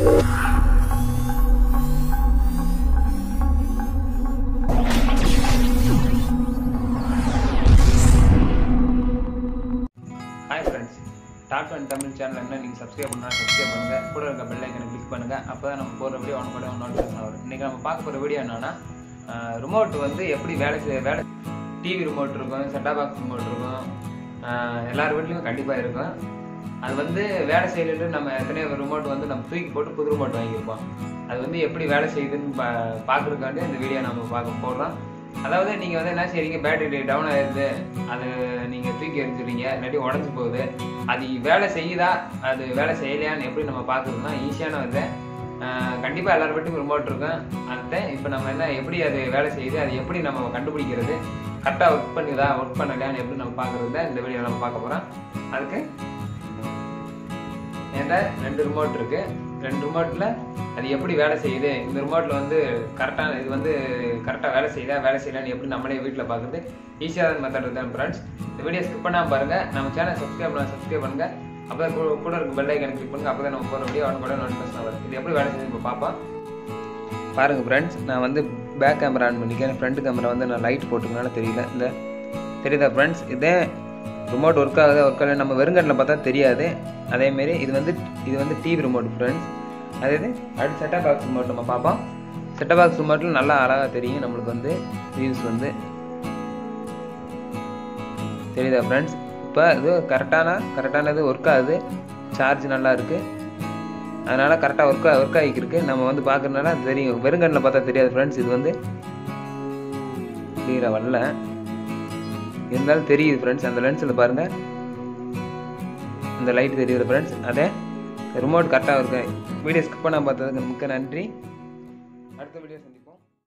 hi friends dot one Tamil channel என்ன நீங்கள் subscribe பண்ணால் சப்ஸ்கிரைப் பண்ணுங்கள் கூட இருக்க பெல் ஐக்கனை கிளிக் பண்ணுங்கள் அப்போ தான் நம்ம போகிற வீடியோ ஒன்று கூட ஒன்று நோட்டிஃபிகேஷன் வரும் இன்றைக்கி நம்ம பார்க்க போகிற வீடியோ என்னன்னா ரிமோட் வந்து எப்படி வேலை செய்ய வேலை டிவி ரிமோட் இருக்கும் செட்டாப் பாக்ஸ் ரிமோட் இருக்கும் ஆஹ் எல்லார் வீட்லேயும் கண்டிப்பாக இருக்கும் அது வந்து வேலை செய்யறது நம்ம எத்தனையோ ரிமோட் வந்து நம்ம தூக்கி போட்டு புது ரிமோட் வாங்கியிருப்போம் அது வந்து எப்படி வேலை செய்யுதுன்னு பா பார்க்குறதுக்காண்டி இந்த வீடியோ நம்ம பார்க்க போடுறோம் அதாவது நீங்கள் வந்து என்ன செய்றீங்க பேட்டரி டவுன் ஆயிடுது அது நீங்கள் தூக்கி எரிஞ்சுறீங்க இல்லாட்டி உடஞ்சி போகுது அது வேலை செய்யுதா அது வேலை செய்யலையான்னு எப்படி நம்ம பார்க்குறதுனா ஈஸியான வந்து கண்டிப்பாக எல்லார் வீட்டுக்கும் ரிமோட் இருக்கும் அந்த இப்போ நம்ம என்ன எப்படி அது வேலை செய்யுது அது எப்படி நம்ம கண்டுபிடிக்கிறது கரெக்டாக ஒர்க் பண்ணுதா ஒர்க் பண்ணலையான்னு எப்படி நம்ம பார்க்குறது தான் இந்த வீடியோ நம்ம பார்க்க போகிறோம் அதுக்கு என்கிட்ட ரெண்டு ரிமோட் இருக்கு ரெண்டு ரிமோட்ல அது எப்படி வேலை செய்யுது இந்த ரிமோட்ல வந்து கரெக்டாக இது வந்து கரெக்டாக வேலை செய்யுதா வேலை செய்யலான்னு எப்படி நம்மளே வீட்டில் பார்க்குறது ஈஸியான மெத்தட் தான் ஃப்ரெண்ட்ஸ் இந்த வீடியோ ஸ்கிப் பண்ணாமல் பாருங்க நம்ம சேனல் சப்ஸ்கிரைப் பண்ண சப்ஸ்கிரைப் பண்ணுங்க அப்போ தான் கூட கூட இருக்க பெல் ஐக்கன் கிளிக் பண்ணுங்க அப்போ தான் நம்ம போகிற வீடியோ அவனு கூட நோட்டிஃபிகேஷன் வரும் இது எப்படி வேலை செய்யுது இப்போ பார்ப்போம் பாருங்க ஃப்ரெண்ட்ஸ் நான் வந்து பேக் கேமரா ஆன் பண்ணிக்கிறேன் ஃப்ரண்ட் கேமரா வந்து நான் லைட் போட்டுக்கனால தெரியல இந்த தெரியுதா ஃப்ரெண்ட்ஸ் இதே ரிமோட் ஒர்க் ஆகுதா ஒர்க் ஆகல நம்ம வெறுங்கட்டில் பார்த்தா தெரியாது அதேமாரி இது வந்து இது வந்து டிவி ரிமோட் ஃப்ரெண்ட்ஸ் அதே இது அடுத்து செட்டப் பாக்ஸ் ரிமோட் நம்ம பார்ப்போம் செட்டப் பாக்ஸ் ரிமோட்டில் நல்லா அழகாக தெரியும் நம்மளுக்கு வந்து வியூஸ் வந்து தெரியுதா ஃப்ரெண்ட்ஸ் இப்போ இது கரெக்டான கரெக்டானது ஒர்க் ஆகுது சார்ஜ் நல்லா இருக்குது அதனால் கரெக்டாக ஒர்க் ஒர்க் ஆகிக்கிருக்கு நம்ம வந்து பார்க்குறதுனால அது தெரியும் வெறுங்கண்ணில் பார்த்தா தெரியாது ஃப்ரெண்ட்ஸ் இது வந்து கிளியராக வரல இருந்தாலும் தெரியுது ஃப்ரெண்ட்ஸ் அந்த லென்ஸில் பாருங்கள் இந்த லைட் தெரியுது ஃப்ரெண்ட்ஸ் அதே ரிமோட் கரெக்டாக இருக்கு வீடியோ ஸ்கிப் பண்ண பார்த்ததுக்கு மிக்க நன்றி அடுத்த வீடியோ சந்திப்போம்